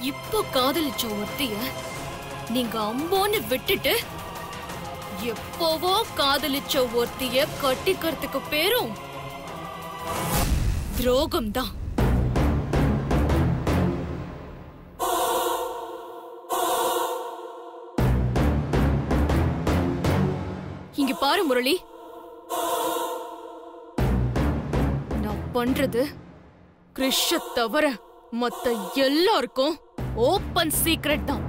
இப்போ காதலிச்ச ஒருத்திய நீங்க அம்போன்னு விட்டுட்டு எப்போவோ காதலிச்ச ஒருத்திய கட்டிக்கிறதுக்கு பேரும் துரோகம் தான் இங்க பாரு முரளி நான் பண்றது கிறிஷ தவிர மத்த எல்லாருக்கும் ஓப்பன் சீக்ரெட் தான்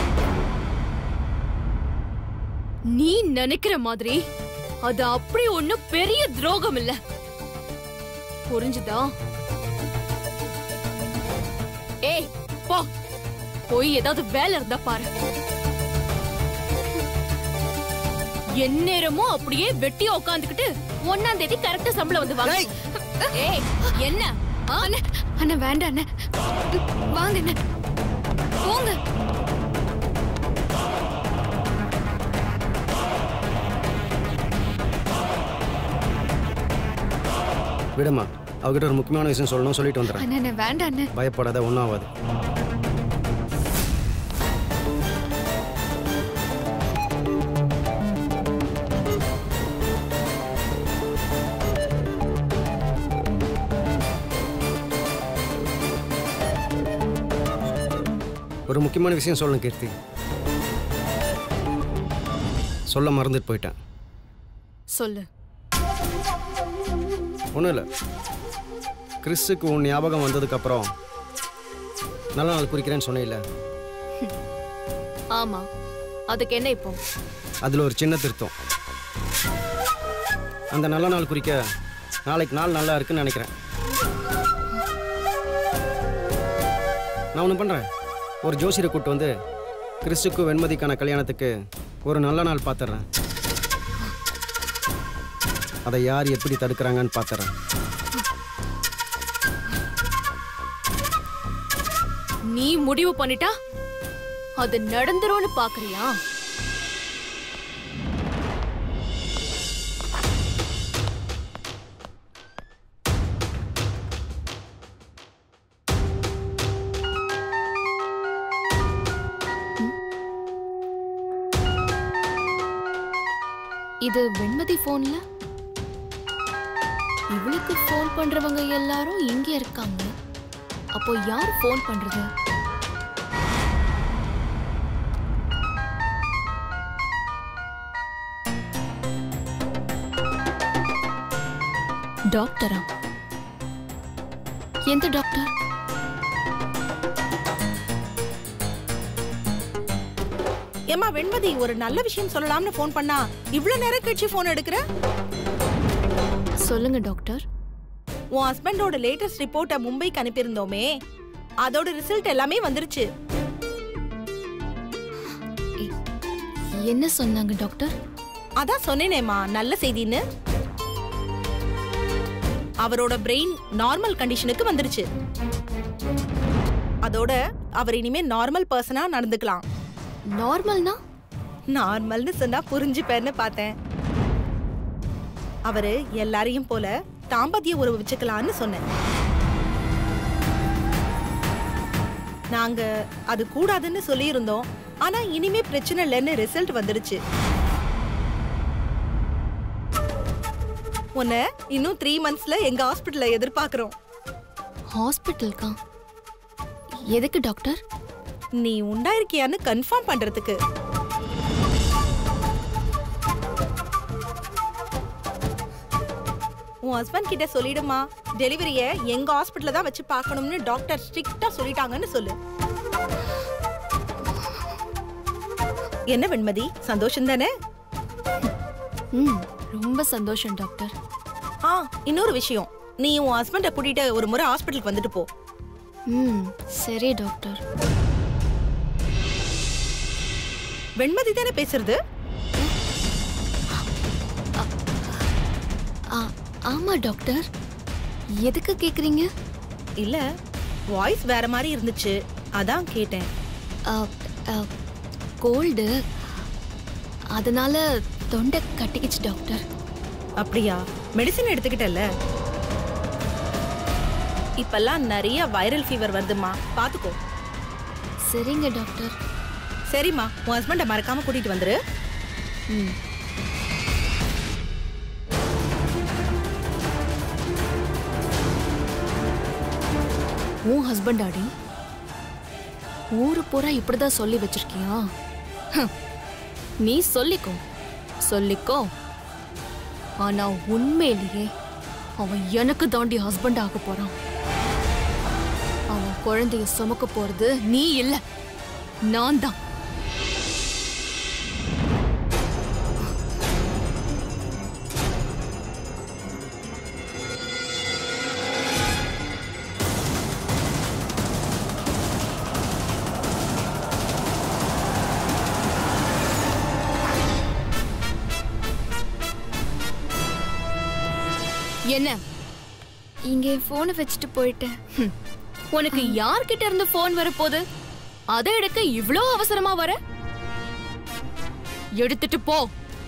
நீ நினைக்கிற மாதிரி அது அப்படி ஒண்ணு பெரிய துரோகம் இல்ல புரிஞ்சுதா ஏய் போ போய் ஏதாவது வேலை இருந்தா பாரு எந்நேரமும் அப்படியே வெட்டியா உட்காந்துக்கிட்டு ஒன்னாம் தேதி கரெக்டா சம்பளம் வந்து வாங்க ஏய் என்ன ஆ? அண்ணே அண்ணே வேண்டாம் அண்ணே வாங்க அண்ணே போங்க விடுமா அவகிட்ட ஒரு முக்கியமான விஷயம் சொல்லணும் சொல்லிட்டு வந்துடுறேன் அண்ணே அண்ணே வேண்டாம் அண்ணே பயப்படாத ஒன்றும் ஆகாது ஒரு முக்கியமான விஷயம் சொல்லணும் கீர்த்தி சொல்ல மறந்துட்டு போயிட்டேன் சொல்லு ஒன்றும் இல்லை கிறிஸுக்கு உன் ஞாபகம் வந்ததுக்கப்புறம் நல்ல நாள் குறிக்கிறேன்னு சொன்னேன்ல ஆமா அதுக்கு என்ன இப்போ அதில் ஒரு சின்ன திருத்தம் அந்த நல்ல நாள் குறிக்க நாளைக்கு நாள் நல்லா இருக்குன்னு நினைக்கிறேன் நான் ஒன்று பண்ணுறேன் ஒரு ஜோசியரை கூட்டு வந்து கிறிஸ்துக்கு வெண்மதிக்கான கல்யாணத்துக்கு ஒரு நல்ல நாள் பார்த்துட்றேன் அதை யார் எப்படி தடுக்கிறாங்கன்னு பார்த்துறேன் நீ முடிவு பண்ணிட்டா அது நடந்துரும்னு பாக்குறியா இது வெண்மதி போன்ல இவளுக்கு ஃபோன் பண்றவங்க எல்லாரும் இங்க இருக்காங்க அப்போ யார் ஃபோன் பண்றது டாக்டரா எந்த டாக்டர் ஏமா வெண்மதி ஒரு நல்ல விஷயம் சொல்லலாம்னு ஃபோன் பண்ணா இவ்ளோ நேரம் கழிச்சு ஃபோன் எடுக்கிற சொல்லுங்க டாக்டர் உன் ஹஸ்பண்டோட லேட்டஸ்ட் ரிப்போர்ட்டை மும்பைக்கு அனுப்பியிருந்தோமே அதோட ரிசல்ட் எல்லாமே வந்துருச்சு என்ன சொன்னாங்க டாக்டர் அதான் சொன்னேனேம்மா நல்ல செய்தின்னு அவரோட பிரெயின் நார்மல் கண்டிஷனுக்கு வந்துருச்சு அதோட அவர் இனிமே நார்மல் பர்சனா நடந்துக்கலாம் நார்மல்னா நார்மல்னு சொன்னா புரிஞ்சுப்பேன்னு பார்த்தேன் அவரு எல்லாரையும் போல தாம்பத்திய உறவு வச்சுக்கலாம்னு சொன்னேன் நாங்க அது கூடாதுன்னு சொல்லியிருந்தோம் ஆனா இனிமே பிரச்சனை இல்லைன்னு ரிசல்ட் வந்துடுச்சு உன்னை இன்னும் த்ரீ மந்த்ஸ்ல எங்க ஹாஸ்பிட்டல்ல எதிர்பார்க்கிறோம் ஹாஸ்பிட்டலுக்கா எதுக்கு டாக்டர் நீ உண்டாயிருக்கியான்னு கன்ஃபார்ம் பண்றதுக்கு உன் ஹஸ்பண்ட் கிட்ட சொல்லிடுமா டெலிவரிய எங்க ஹாஸ்பிட்டல்ல தான் வச்சு பார்க்கணும்னு டாக்டர் ஸ்ட்ரிக்ட்டா சொல்லிட்டாங்கன்னு சொல்லு என்ன வெண்மதி சந்தோஷம் தானே ம் ரொம்ப சந்தோஷம் டாக்டர் ஆ இன்னொரு விஷயம் நீ உன் ஹஸ்பண்ட கூட்டிட்டு ஒரு முறை ஹாஸ்பிட்டலுக்கு வந்துட்டு போ ம் சரி டாக்டர் வெண்மதி தானே பேசுறது ஆ ஆமா டாக்டர் எதுக்கு கேக்குறீங்க இல்ல வாய்ஸ் வேற மாதிரி இருந்துச்சு அதான் கேட்டேன் கோல்டு அதனால தொண்டை கட்டிக்கிச்சு டாக்டர் அப்படியா மெடிசன் எடுத்துக்கிட்டல இப்பெல்லாம் நிறைய வைரல் ஃபீவர் வருதுமா பாத்துக்கோ சரிங்க டாக்டர் சரிம்மா உன் ஹஸ்பண்டை மறக்காம கூட்டிட்டு வந்துரு ம் உன் ஹஸ்பண்ட் ஆடி ஊரு பூரா இப்படிதான் சொல்லி வச்சிருக்கியா ஹம். நீ சொல்லிக்கோ சொல்லிக்கோ ஆனா உண்மையிலேயே அவன் எனக்கு தாண்டி ஹஸ்பண்ட் ஆக போறான் அவன் குழந்தைய சுமக்க போறது நீ இல்ல நான் தான் என்ன இங்கே போனை வச்சுட்டு போயிட்டேன் ஹம். உனக்கு யார்கிட்ட இருந்து போன் வரப்போகுது அதை எடுக்க இவ்ளோ அவசரமா வர எடுத்துட்டு போ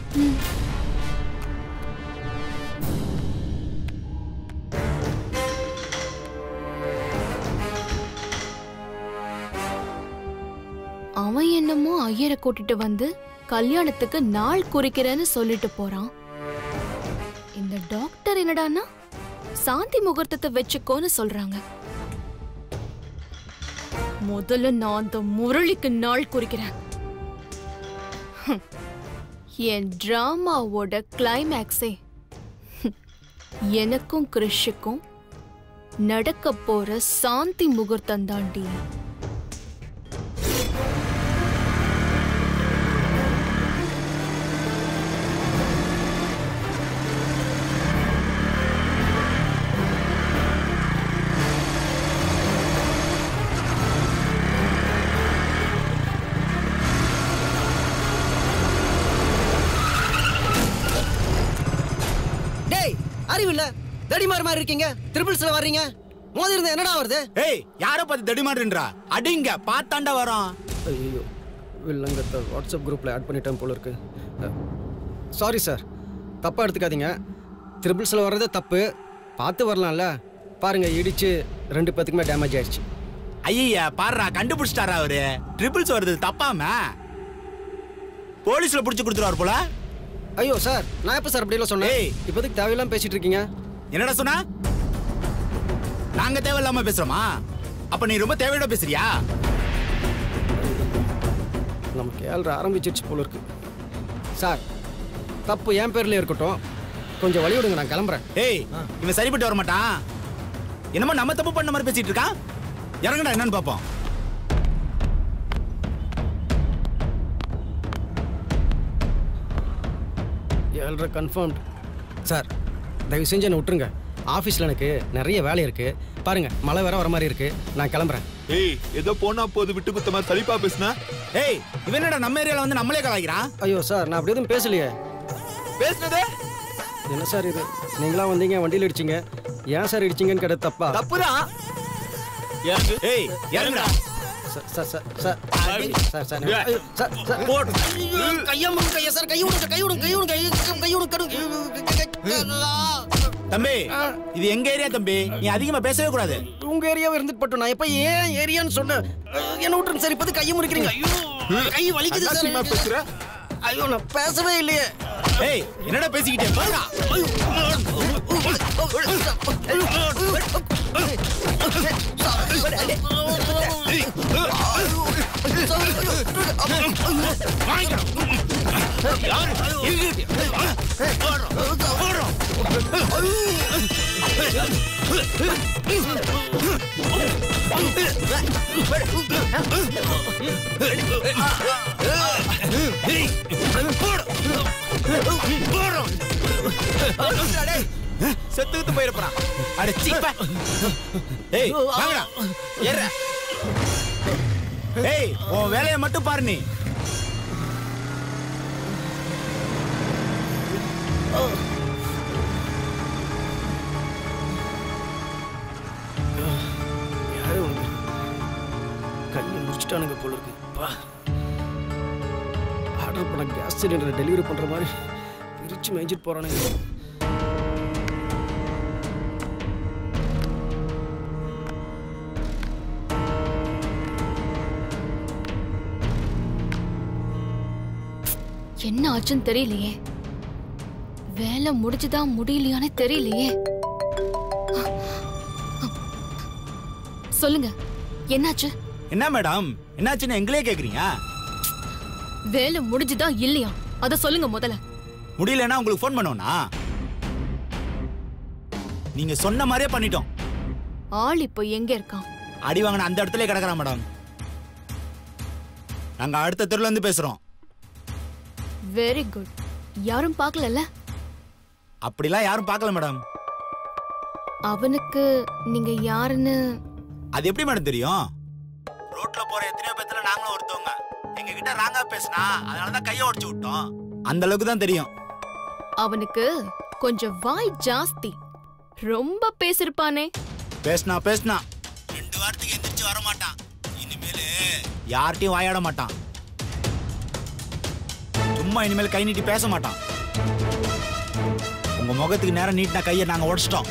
அவன் என்னமோ ஐயரை கூட்டிட்டு வந்து கல்யாணத்துக்கு நாள் குறிக்கிறேன்னு சொல்லிட்டு போறான் இந்த டாக்டர் என்னடான்னா சாந்தி முகூர்த்தத்தை வச்சுக்கோன்னு சொல்றாங்க முதல்ல நான் அந்த முரளிக்கு நாள் குறிக்கிறேன் ஹம். என் டிராமாவோட கிளைமேக்ஸே ஹம், எனக்கும் கிறிஷுக்கும் நடக்க போற சாந்தி முகூர்த்தம் தாண்டி டேய் அறிவு இல்ல தடிமார் மாதிரி இருக்கீங்க ட்ரிபிள்ஸ்ல வர்றீங்க மோதி இருந்தா என்னடா வருது ஏய் யார பார்த்து தடிமாடுன்றா அடிங்க பார்த்தாண்டா வரோம் ஐயோ வில்லங்கத்தை வாட்ஸ்அப் குரூப்பில் ஆட் பண்ணிட்டேன் போல இருக்கு சாரி சார் தப்பாக எடுத்துக்காதீங்க ட்ரிபிள்ஸில் வர்றதே தப்பு பார்த்து வரலாம்ல பாருங்க இடிச்சு ரெண்டு பேத்துக்குமே டேமேஜ் ஆயிடுச்சு ஐயா பாருடா கண்டுபிடிச்சிட்டாரா அவரு ட்ரிபிள்ஸ் வருது தப்பாம போலீஸ்ல புடிச்சு கொடுத்துருவாரு போல ஐயோ சார் நான் எப்போ சார் அப்படிலாம் சொன்னேன் ஏய். இப்போதைக்கு தேவையில்லாம பேசிட்டு இருக்கீங்க என்னடா சொன்னா நாங்க தேவையில்லாம பேசுறோமா அப்ப நீ ரொம்ப தேவையோட பேசுறியா நமக்கு ஏழ்ற ஆரம்பிச்சிருச்சு போல இருக்கு சார் தப்பு என் பேர்ல இருக்கட்டும் கொஞ்சம் வழி விடுங்க நான் கிளம்புறேன் ஏய் இவன் சரிப்பட்டு வர மாட்டான் என்னமோ நம்ம தப்பு பண்ண மாதிரி பேசிட்டு இருக்கான் இறங்கடா என்னன்னு பாப்போம் ஏழ்ரை கன்ஃபார்ம்டு சார் தயவு செஞ்சு என்னை விட்டுருங்க ஆஃபீஸில் எனக்கு நிறைய வேலை இருக்கு பாருங்க மழை வேற வர மாதிரி இருக்கு நான் கிளம்புறேன் ஏய் ஏதோ போனா போது விட்டு குத்தமா சலிப்பா பேசுனா ஏய் இவன் என்னடா நம்ம ஏரியால வந்து நம்மளே கலாய்க்கிறான் ஐயோ சார் நான் அப்படி எதுவும் பேசலையே பேசுனதே என்ன சார் இது நீங்களா வந்தீங்க வண்டியில் இடிச்சிங்க ஏன் சார் இடிச்சிங்கன்னு கேட்ட தப்பா தப்புதான் எனக்கு ஏய் இறங்குடா சார் சார் சார் சார் அடி. சார் சார் ஐயோ, சார் சார் போடு. ஐயோ, கையை முடுங்க கையை சார் கை விடுங்க கை விடுங்க கை விடுங்க கை கை விடுங்க தம்பி இது எங்க ஏரியா தம்பி நீ அதிகமா பேசவே கூடாது உங்க ஏரியாவை இருந்துட்டு பட்டும் நான் எப்ப ஏன் ஏரியான்னு சொன்னேன் என்ன விட்டுருங்க சார் இப்போது கையை முறிக்கிறீங்க ஐயோ கை வலிக்குது அனாவசியமா சார் பேசுற ஐயோ நான் பேசவே இல்லையே ஏய் என்னடா பேசிக்கிட்டே போடா செத்துக்கிட்டு போயிருப்பான் அட சீப்பா ஏய் வாங்கடா ஏறா ஏய் உன் வேலையை மட்டும் பாரு நீ யாரும் உனக்கு கையை முடிச்சிட்டானுங்க போல இருக்கு பா ஆர்டர் பண்ண கேஸ் சிலிண்டரை டெலிவரி பண்ற மாதிரி பிரிச்சு மேய்ஞ்சிட்டு போறானுங்க என்ன ஆச்சுன்னு தெரியலையே வேலை முடிஞ்சுதா முடியலையானே தெரியலையே சொல்லுங்க என்னாச்சு என்ன மேடம் என்னாச்சுன்னு எங்களே கேக்குறீங்க வேலை முடிஞ்சுதா இல்லையா அத சொல்லுங்க முதல்ல முடியலன்னா உங்களுக்கு ஃபோன் பண்ணுவோனா நீங்க சொன்ன மாதிரியே பண்ணிட்டோம் ஆள் இப்போ எங்க இருக்கான் அடி வாங்கின அந்த இடத்துல கிடக்குறான் மேடம் நாங்க அடுத்த தெருல இருந்து பேசுறோம் வெரி குட் யாரும் பார்க்கலல்ல அப்படிலாம் யாரும் பார்க்கல மேடம் அவனுக்கு நீங்க யாருன்னு அது எப்படி மேடம் தெரியும் ரோட்ல போற எத்தனையோ பேத்துல நாங்களும் ஒருத்தவங்க எங்க கிட்ட ராங்கா பேசினா அதனாலதான் கைய உடைச்சு விட்டோம் அந்த அளவுக்கு தான் தெரியும் அவனுக்கு கொஞ்சம் வாய் ஜாஸ்தி ரொம்ப பேசிருப்பானே பேசினா பேசினா ரெண்டு வாரத்துக்கு எந்திரிச்சு வர மாட்டான் இனிமேல் யார்கிட்டயும் வாயாட மாட்டான் சும்மா இனிமேல் கை நீட்டி பேச மாட்டான் உங்க முகத்துக்கு நேரம் நீட்டின கையை நாங்க உடைச்சிட்டோம்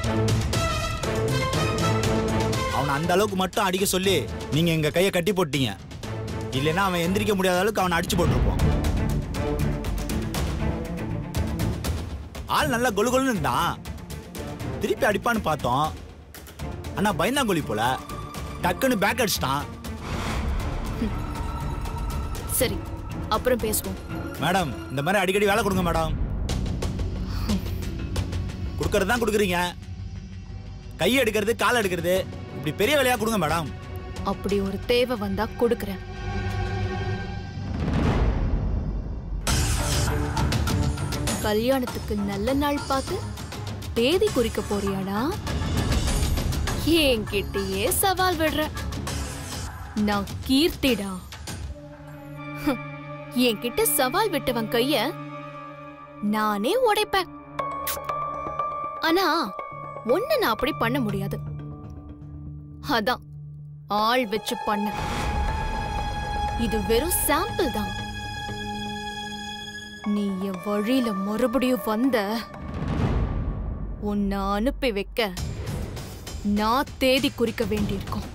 அவனை அந்த அளவுக்கு மட்டும் அடிக்க சொல்லி நீங்க எங்க கையை கட்டி போட்டீங்க இல்லைன்னா அவன் எந்திரிக்க முடியாத அளவுக்கு அவனை அடிச்சு போட்டிருப்போம் ஆள் நல்லா கொலு கொலுன்னு இருந்தான் திருப்பி அடிப்பான்னு பார்த்தோம் ஆனா பயந்தாங்கோலி போல டக்குன்னு பேக் அடிச்சிட்டான் சரி அப்புறம் பேசுவோம் மேடம் இந்த மாதிரி அடிக்கடி வேலை கொடுங்க மேடம் கொடுக்கறது தான் கொடுக்குறீங்க கை எடுக்கிறது கால் எடுக்கிறது இப்படி பெரிய வேலையா கொடுங்க மேடம் அப்படி ஒரு தேவை வந்தா கொடுக்கறேன் கல்யாணத்துக்கு நல்ல நாள் பார்த்து தேதி குறிக்க போறியாடா என்கிட்டயே சவால் விடுற நான் கீர்த்திடா ஹம், என்கிட்ட சவால் விட்டவன் கைய நானே உடைப்பேன் ஆனா ஒண்ணு நான் அப்படி பண்ண முடியாது அதான் ஆள் வச்சு பண்ண இது வெறும் சாம்பிள் தான் நீ என் வழியில மறுபடியும் வந்த உன்னை அனுப்பி வைக்க நான் தேதி குறிக்க வேண்டியிருக்கும்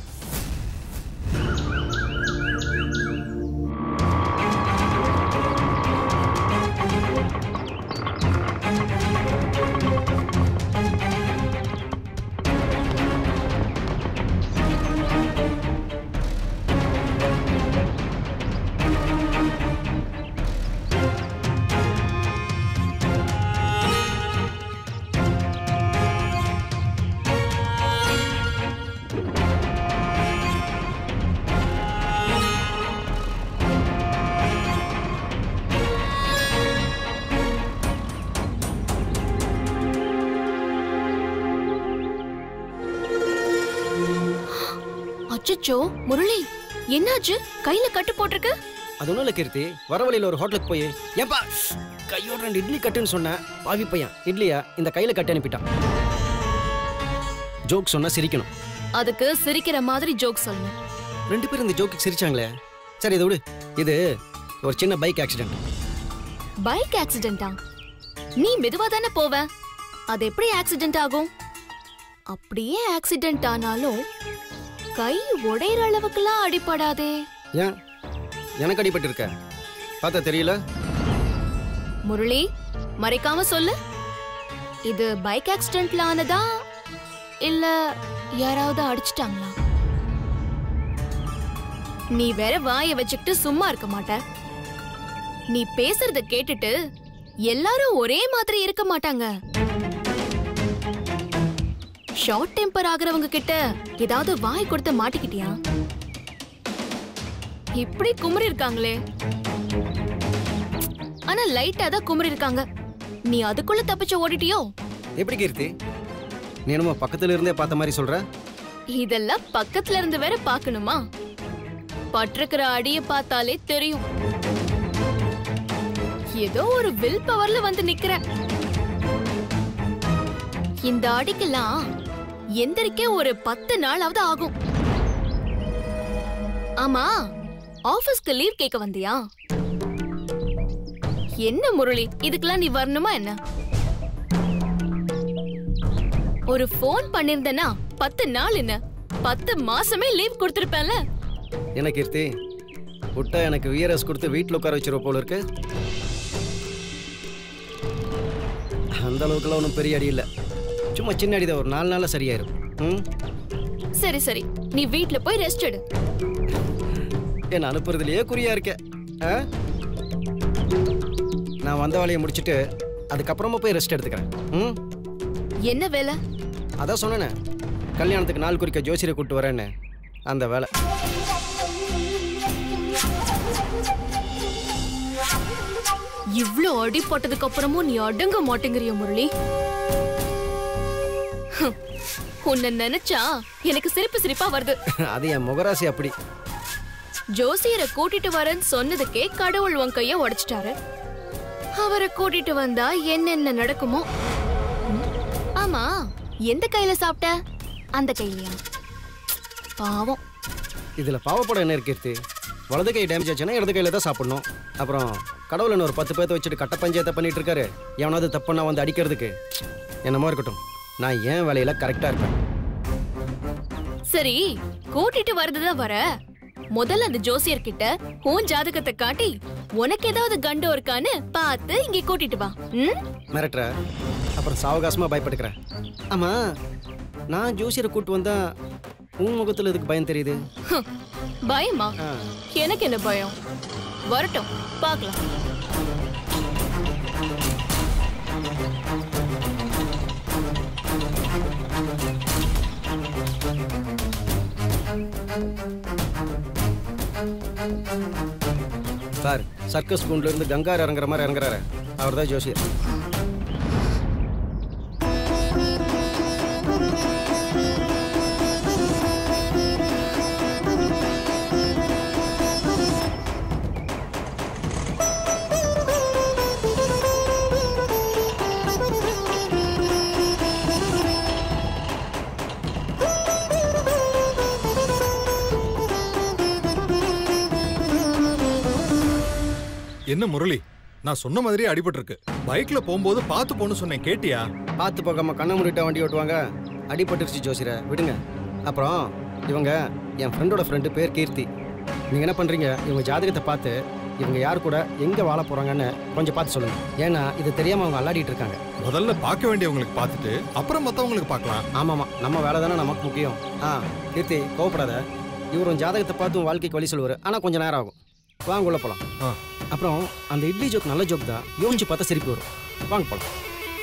அச்சச்சோ முரளி என்னாச்சு கையில கட்டு போட்டிருக்கு அது ஒன்றும் இல்லை கீர்த்தி வர வழியில் ஒரு ஹோட்டலுக்கு போய் ஏன்பா கையோட ரெண்டு இட்லி கட்டுன்னு சொன்னேன் பாவி பையன் இட்லியா இந்த கையில் கட்டி அனுப்பிட்டான் ஜோக் சொன்னா சிரிக்கணும் அதுக்கு சிரிக்கிற மாதிரி ஜோக் சொல்லணும் ரெண்டு பேரும் இந்த ஜோக்கு சிரிச்சாங்களே சரி இதை விடு இது ஒரு சின்ன பைக் ஆக்சிடென்ட் பைக் ஆக்சிடென்டா நீ மெதுவா தானே போவ அது எப்படி ஆக்சிடென்ட் ஆகும் அப்படியே ஆக்சிடென்ட் ஆனாலும் கை உடையிற அளவுக்குலாம் அடிபடாதே ஏன் எனக்கு அடிபட்டு இருக்க பார்த்தா தெரியல முரளி மறைக்காம சொல்லு இது பைக் ஆக்சிடென்ட்ல ஆனதா இல்ல யாராவது அடிச்சிட்டாங்களா நீ வேற வாயை வச்சுக்கிட்டு சும்மா இருக்க மாட்ட நீ பேசுறத கேட்டுட்டு எல்லாரும் ஒரே மாதிரி இருக்க மாட்டாங்க ஷார்ட் டெம்பர் ஆகுறவங்க கிட்ட ஏதாவது வாய் கொடுத்து மாட்டிக்கிட்டியா இப்படி குமுறி இருக்காங்களே ஆனா லைட்டா தான் குமுறி இருக்காங்க நீ அதுக்குள்ள தப்பிச்சு ஓடிட்டியோ எப்படி கீர்த்தி நீ என்னமோ பக்கத்துல இருந்தே பார்த்த மாதிரி சொல்ற இதெல்லாம் பக்கத்துல இருந்து வேற பார்க்கணுமா பட்டிருக்கிற அடிய பார்த்தாலே தெரியும் ஏதோ ஒரு வில் பவர்ல வந்து நிக்கிற இந்த அடிக்கெல்லாம் எந்திரிக்க ஒரு பத்து நாளாவது ஆகும் ஆமா ஆபீஸ்க்கு லீவ் கேட்க வந்தியா என்ன முரளி இதுக்கெல்லாம் நீ வரணுமா என்ன ஒரு ஃபோன் பண்ணிருந்தனா பத்து நாள் என்ன பத்து மாசமே லீவ் கொடுத்திருப்பேன்ல என்ன கீர்த்தி விட்டா எனக்கு விஆர்எஸ் கொடுத்து வீட்டில் உட்கார வச்சிருவ போல இருக்கு அந்த அளவுக்குலாம் ஒன்றும் பெரிய அடி இல்லை சும்மா சின்ன அடி தான் ஒரு நாலு நாளில் சரியாயிரும் ம் சரி சரி நீ வீட்ல போய் ரெஸ்ட் எடு என்ன அனுப்புறதுலயே குறியா இருக்கேன் ஆ? நான் வந்த வேலையை முடிச்சுட்டு அதுக்கப்புறமா போய் ரெஸ்ட் எடுத்துக்கிறேன் ம் என்ன வேலை அதான் சொன்னேனே கல்யாணத்துக்கு நாள் குறிக்க ஜோசியரை கூப்பிட்டு வரேன்னு அந்த வேலை இவ்ளோ அடி போட்டதுக்கு அப்புறமும் நீ அடங்க மாட்டேங்கிறிய முரளி ஹம், உன்னை நினைச்சா எனக்கு சிரிப்பு சிரிப்பா வருது அது என் முகராசி அப்படி ஜோசியரை கூட்டிட்டு வரேன்னு சொன்னதுக்கே கடவுள் உன் கைய உடைச்சிட்டாரு அவரை கூட்டிட்டு வந்தா என்னென்ன நடக்குமோ ம், ஆமா எந்த கையில சாப்பிட்ட அந்த கையிலயா பாவம் இதில் பாவப்படம் என்ன இருக்கு கீர்த்தி வலது கை டேமேஜ் ஆச்சுன்னா இடது கையில் தான் சாப்பிடணும் அப்புறம் கடவுள் என்ன ஒரு பத்து பேர்த்த வச்சுட்டு கட்ட பஞ்சாயத்தை பண்ணிட்டு இருக்காரு எவனாவது தப்புன்னா வந்து அடிக்கிறதுக்கு என்னமோ இருக்கட்டும் நான் ஏன் வேலையில் கரெக்டாக இருப்பேன் சரி கூட்டிட்டு வரதுதான் வர முதல்ல அந்த ஜோசியர் கிட்ட உன் ஜாதகத்தை காட்டி உனக்கு ஏதாவது கண்டம் இருக்கான்னு பார்த்து இங்க கூட்டிட்டு வா ம் மிரட்டுற அப்புறம் சாவகாசமாக பயப்படுக்கிறேன் ஆமாம் நான் ஜோசியரை கூட்டு வந்தா உன் முகத்தில் இதுக்கு பயம் தெரியுது ஹம், பயமா ஆ எனக்கு என்ன பயம் வரட்டும் பார்க்கலாம் சார் சர்க்கஸ் கூண்டுல இருந்து கங்கார் இறங்குற மாதிரி இறங்குறாரு அவர் தான் ஜோசியர் என்ன முரளி நான் சொன்ன மாதிரியே அடிபட்டிருக்கு பைக்ல போகும்போது பார்த்து போன்னு சொன்னேன் கேட்டியா பார்த்து போகாம கண்ணை மூடிட்டா வண்டி ஓட்டுவாங்க அடிபட்டுருச்சு ஜோசியரை விடுங்க அப்புறம் இவங்க என் ஃப்ரெண்டோட ஃப்ரெண்டு பேர் கீர்த்தி நீங்கள் என்ன பண்ணுறீங்க இவங்க ஜாதகத்தை பார்த்து இவங்க யார் கூட எங்கே வாழ போகிறாங்கன்னு கொஞ்சம் பார்த்து சொல்லுங்க ஏன்னா இது தெரியாமல் அவங்க அல்லாடிட்டு இருக்காங்க முதல்ல பார்க்க வேண்டியவங்களுக்கு பார்த்துட்டு அப்புறம் மற்றவங்களுக்கு பார்க்கலாம் ஆமாம்மா நம்ம வேலை தானே நமக்கு முக்கியம் ஆ கீர்த்தி கோவப்படாத இவர் உன் ஜாதகத்தை பார்த்து உன் வாழ்க்கைக்கு வழி சொல்லுவார் ஆனால் கொஞ்சம் நேரம் ஆகும் வாங்க உள்ள போகலாம் ஆ. அப்புறம் அந்த இட்லி ஜோக் நல்ல ஜோக் தான் யோசிச்சு பார்த்தா சிரிப்பு வரும் வாங்க போகலாம்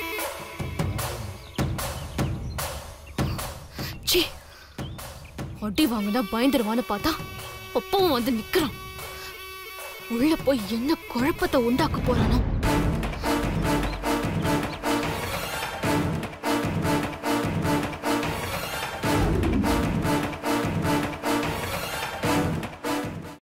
ச்சீ அடி வாங்கினா பயந்துருவான்னு பார்த்தா அப்பவும் வந்து நிக்கிறான் உள்ள போய் என்ன குழப்பத்தை உண்டாக்க போறானோ